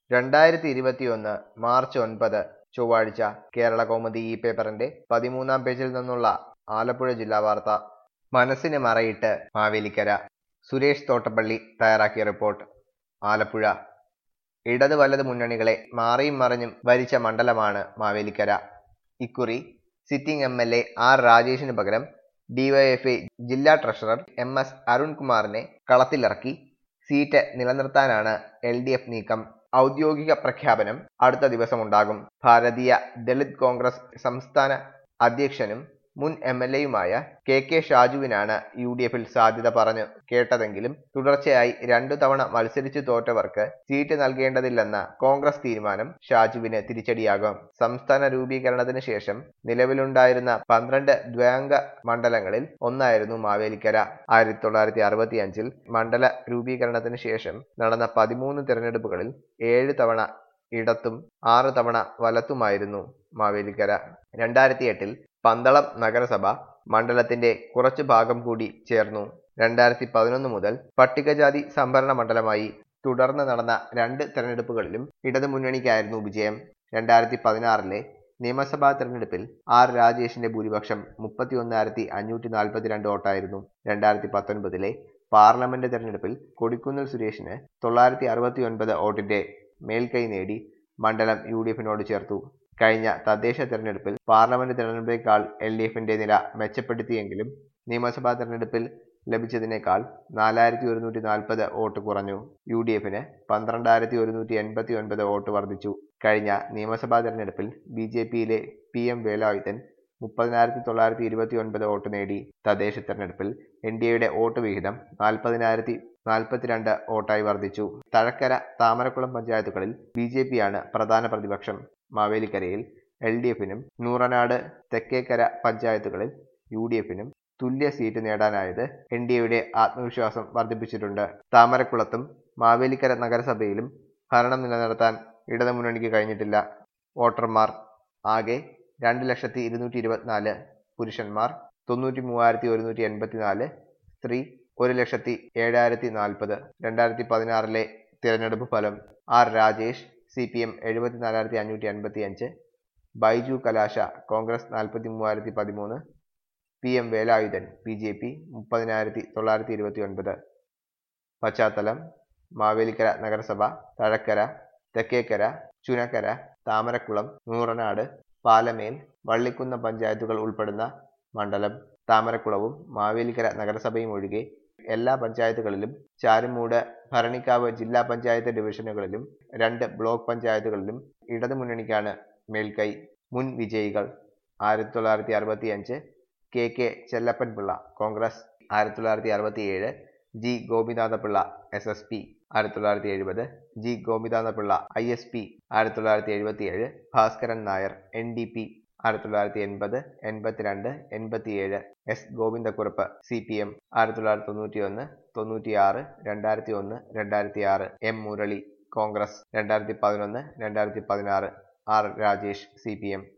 രണ്ടായിരത്തി ഇരുപത്തിയൊന്ന് മാർച്ച് ഒൻപത് ചൊവ്വാഴ്ച കേരള കൗമുദി ഈ പേപ്പറിന്റെ പതിമൂന്നാം പേജിൽ നിന്നുള്ള ആലപ്പുഴ ജില്ലാ വാർത്ത മനസ്സിന് മറയിട്ട് മാവേലിക്കര സുരേഷ് തോട്ടപ്പള്ളി തയ്യാറാക്കിയ റിപ്പോർട്ട് ആലപ്പുഴ ഇടത് വലത് മുന്നണികളെ മാറിയും മറിഞ്ഞും ഭരിച്ച മണ്ഡലമാണ് മാവേലിക്കര ഇക്കുറി sitting M L A R രാജേഷിന് പകരം ഡിവൈഎഫ്ഐ ജില്ലാ ട്രഷറർ എം എസ് അരുൺകുമാറിനെ കളത്തിലിറക്കി സീറ്റ് നിലനിർത്താനാണ് എൽ ഡി എഫ് നീക്കം ഔദ്യോഗിക പ്രഖ്യാപനം അടുത്ത ദിവസമുണ്ടാകും ഭാരതീയ ദളിത് കോൺഗ്രസ് സംസ്ഥാന അധ്യക്ഷനും മുൻ എം എൽ എയുമായ കെ കെ ഷാജുവിനാണ് യു ഡി എഫിൽ സാധ്യത പറഞ്ഞു കേട്ടതെങ്കിലും തുടർച്ചയായി രണ്ടു തവണ മത്സരിച്ചു തോറ്റവർക്ക് സീറ്റ് നൽകേണ്ടതില്ലെന്ന കോൺഗ്രസ് തീരുമാനം ഷാജുവിന് തിരിച്ചടിയാകും സംസ്ഥാന രൂപീകരണത്തിന് ശേഷം നിലവിലുണ്ടായിരുന്ന പന്ത്രണ്ട് ദ്വയാംഗ മണ്ഡലങ്ങളിൽ ഒന്നായിരുന്നു മാവേലിക്കര ആയിരത്തി തൊള്ളായിരത്തി അറുപത്തി അഞ്ചിൽ മണ്ഡല രൂപീകരണത്തിന് ശേഷം നടന്ന പതിമൂന്ന് തിരഞ്ഞെടുപ്പുകളിൽ ഏഴ് തവണ ഇടത്തും ആറ് തവണ വലത്തുമായിരുന്നു മാവേലിക്കര രണ്ടായിരത്തി എട്ടിൽ പന്തളം നഗരസഭ മണ്ഡലത്തിന്റെ കുറച്ചു ഭാഗം കൂടി ചേർന്നു രണ്ടായിരത്തി പതിനൊന്ന് മുതൽ പട്ടികജാതി സംഭരണ മണ്ഡലമായി തുടർന്ന് നടന്ന രണ്ട് തെരഞ്ഞെടുപ്പുകളിലും ഇടതുമുന്നണിക്കായിരുന്നു വിജയം രണ്ടായിരത്തി പതിനാറിലെ നിയമസഭാ തെരഞ്ഞെടുപ്പിൽ ആർ രാജേഷിന്റെ ഭൂരിപക്ഷം മുപ്പത്തിയൊന്നായിരത്തി അഞ്ഞൂറ്റി നാൽപ്പത്തിരണ്ട് വോട്ടായിരുന്നു രണ്ടായിരത്തി പത്തൊൻപതിലെ പാർലമെന്റ് തെരഞ്ഞെടുപ്പിൽ കൊടിക്കുന്നിൽ സുരേഷിന് തൊള്ളായിരത്തി അറുപത്തി ഒൻപത് വോട്ടിന്റെ മേൽക്കൈ നേടി മണ്ഡലം യു ഡി എഫിനോട് ചേർത്തു കഴിഞ്ഞ തദ്ദേശ തെരഞ്ഞെടുപ്പിൽ പാർലമെന്റ് തെരഞ്ഞെടുപ്പിനേക്കാൾ എൽ ഡി എഫിന്റെ നില മെച്ചപ്പെടുത്തിയെങ്കിലും നിയമസഭാ തെരഞ്ഞെടുപ്പിൽ ലഭിച്ചതിനേക്കാൾ നാലായിരത്തി ഒരുന്നൂറ്റി നാൽപ്പത് വോട്ട് കുറഞ്ഞു യു ഡി എഫിന് പന്ത്രണ്ടായിരത്തി ഒരുന്നൂറ്റി എൺപത്തി ഒൻപത് വോട്ട് വർദ്ധിച്ചു കഴിഞ്ഞ നിയമസഭാ തെരഞ്ഞെടുപ്പിൽ ബി ജെ പിയിലെ പി എം വേലായുധൻ മുപ്പതിനായിരത്തി തൊള്ളായിരത്തി ഇരുപത്തി ഒൻപത് വോട്ട് നേടി തദ്ദേശ തെരഞ്ഞെടുപ്പിൽ എൻ ഡി എയുടെ വോട്ട് വിഹിതം നാൽപ്പതിനായിരത്തി നാൽപ്പത്തിരണ്ട് വോട്ടായി വർദ്ധിച്ചു തഴക്കര താമരക്കുളം പഞ്ചായത്തുകളിൽ ബി ജെ പിയാണ് പ്രധാന പ്രതിപക്ഷം മാവേലിക്കരയിൽ എൽ ഡി എഫിനും നൂറനാട് തെക്കേക്കര പഞ്ചായത്തുകളിൽ യു ഡി എഫിനും തുല്യ സീറ്റ് നേടാനായത് എൻ ഡി എയുടെ ആത്മവിശ്വാസം വർദ്ധിപ്പിച്ചിട്ടുണ്ട് താമരക്കുളത്തും മാവേലിക്കര നഗരസഭയിലും ഭരണം നിലനിർത്താൻ ഇടതുമുന്നണിക്ക് കഴിഞ്ഞിട്ടില്ല വോട്ടർമാർ ആകെ രണ്ട് ലക്ഷത്തി ഇരുന്നൂറ്റി ഇരുപത്തിനാല് പുരുഷന്മാർ തൊണ്ണൂറ്റി മൂവായിരത്തി ഒരുന്നൂറ്റി എൺപത്തിനാല് സ്ത്രീ ഒരു ലക്ഷത്തി ഏഴായിരത്തി നാൽപ്പത് രണ്ടായിരത്തി പതിനാറിലെ തിരഞ്ഞെടുപ്പ് ഫലം R Rajesh C P M എഴുപത്തിനാലായിരത്തി അഞ്ഞൂറ്റി അൻപത്തി അഞ്ച് ബൈജു കലാശ കോൺഗ്രസ് നാൽപ്പത്തി മൂവായിരത്തി പതിമൂന്ന് P M Velayudhan B J P മുപ്പതിനായിരത്തി തൊള്ളായിരത്തി ഇരുപത്തി ഒൻപത് പശ്ചാത്തലം മാവേലിക്കര നഗരസഭ തഴക്കര തെക്കേക്കര ചുനക്കര താമരക്കുളം നൂറനാട് പാലമേൽ വള്ളിക്കുന്ന പഞ്ചായത്തുകൾ ഉൾപ്പെടുന്ന മണ്ഡലം താമരക്കുളവും മാവേലിക്കര നഗരസഭയും ഒഴികെ എല്ലാ പഞ്ചായത്തുകളിലും ചാരുമൂട് ഭരണിക്കാവ് ജില്ലാ പഞ്ചായത്ത് ഡിവിഷനുകളിലും രണ്ട് ബ്ലോക്ക് പഞ്ചായത്തുകളിലും ഇടതുമുന്നണിക്കാണ് മേൽക്കൈ മുൻ വിജയികൾ ആയിരത്തി തൊള്ളായിരത്തി അറുപത്തി അഞ്ച് കെ കെ ചെല്ലപ്പൻപിള്ള കോൺഗ്രസ് ആയിരത്തി തൊള്ളായിരത്തി അറുപത്തി ഏഴ് G Gopinathapillai S S P ആയിരത്തി തൊള്ളായിരത്തി എഴുപത് G Gopinathapillai I S P ആയിരത്തി തൊള്ളായിരത്തി എഴുപത്തി ഏഴ് Bhaskaran Nair N D P ആയിരത്തി തൊള്ളായിരത്തി എൺപത് എൺപത്തിരണ്ട് എൺപത്തിയേഴ് S Govindakurup C P M ആയിരത്തി തൊള്ളായിരത്തി തൊണ്ണൂറ്റി ഒന്ന് തൊണ്ണൂറ്റിയാറ് രണ്ടായിരത്തി ഒന്ന് രണ്ടായിരത്തി ആറ് എം മുരളി കോൺഗ്രസ് രണ്ടായിരത്തി പതിനൊന്ന് രണ്ടായിരത്തി പതിനാറ് R Rajesh C P M